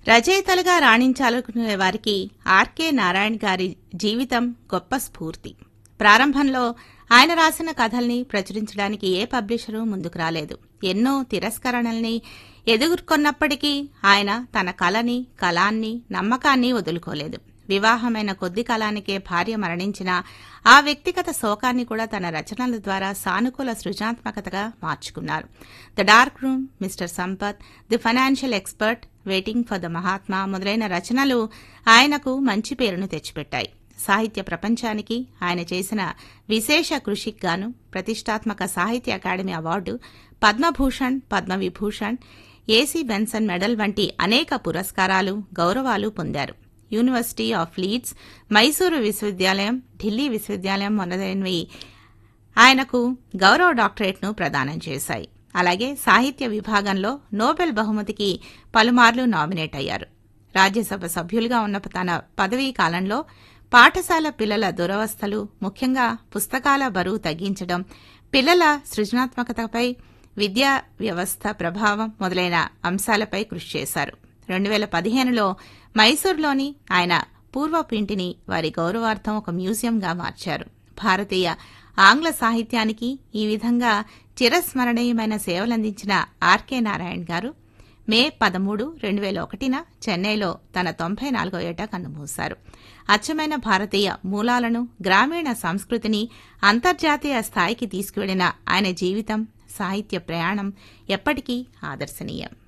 రచయితలుగా రాణించాలనుకునే వారికి ఆర్కే నారాయణ్ గారి జీవితం గొప్ప స్ఫూర్తి ప్రారంభంలో ఆయన రాసిన కథల్ని ప్రచురించడానికి ఏ పబ్లిషరు ముందుకు రాలేదు ఎన్నో తిరస్కరణల్ని ఎదుర్కొన్నప్పటికీ ఆయన తన కళని కళాన్ని నమ్మకాన్ని వదులుకోలేదు వివాహమైన కొద్ది కాలానికే భార్య మరణించిన ఆ వ్యక్తిగత శోకాన్ని కూడా తన రచనల ద్వారా సానుకూల సృజనాత్మకతగా మార్చుకున్నారు the dark room mister Sampath the financial expert waiting for the Mahatma మొదలైన రచనలు ఆయనకు మంచి పేరును తెచ్చిపెట్టాయి సాహిత్య ప్రపంచానికి ఆయన చేసిన విశేష కృషికి గాను ప్రతిష్టాత్మక సాహిత్య academy award Padma Bhushan Padma Vibhushan AC Benson medal వంటి అనేక పురస్కారాలు గౌరవాలు పొందారు యూనివర్సిటీ ఆఫ్ లీడ్స్ మైసూరు విశ్వవిద్యాలయం ఢిల్లీ విశ్వవిద్యాలయం మొదలైనవి ఆయనకు గౌరవ డాక్టరేట్ను ప్రదానం చేశాయి అలాగే సాహిత్య విభాగంలో నోబెల్ బహుమతికి పలుమార్లు నామినేట్ అయ్యారు రాజ్యసభ సభ్యులుగా ఉన్న తన పదవీ కాలంలో పాఠశాల పిల్లల దురవస్థలు ముఖ్యంగా పుస్తకాల బరువు తగ్గించడం పిల్లల సృజనాత్మకతపై విద్యా వ్యవస్థ ప్రభావం మొదలైన అంశాలపై కృషి చేశారు రెండు వేల పదిహేనులో మైసూర్లోని ఆయన పూర్వపు ఇంటిని వారి గౌరవార్థం ఒక మ్యూజియంగా మార్చారు భారతీయ ఆంగ్ల సాహిత్యానికి ఈ విధంగా చిరస్మరణీయమైన సేవలందించిన ఆర్కే నారాయణ్ గారు మే పదమూడు రెండు వేల ఒకటిన చెన్నైలో తన తొంభై నాలుగో ఏట కన్నుమూశారు అచ్చమైన భారతీయ మూలాలను గ్రామీణ సంస్కృతిని అంతర్జాతీయ స్థాయికి తీసుకువెళ్లిన ఆయన జీవితం సాహిత్య ప్రయాణం ఎప్పటికీ ఆదర్శనీయం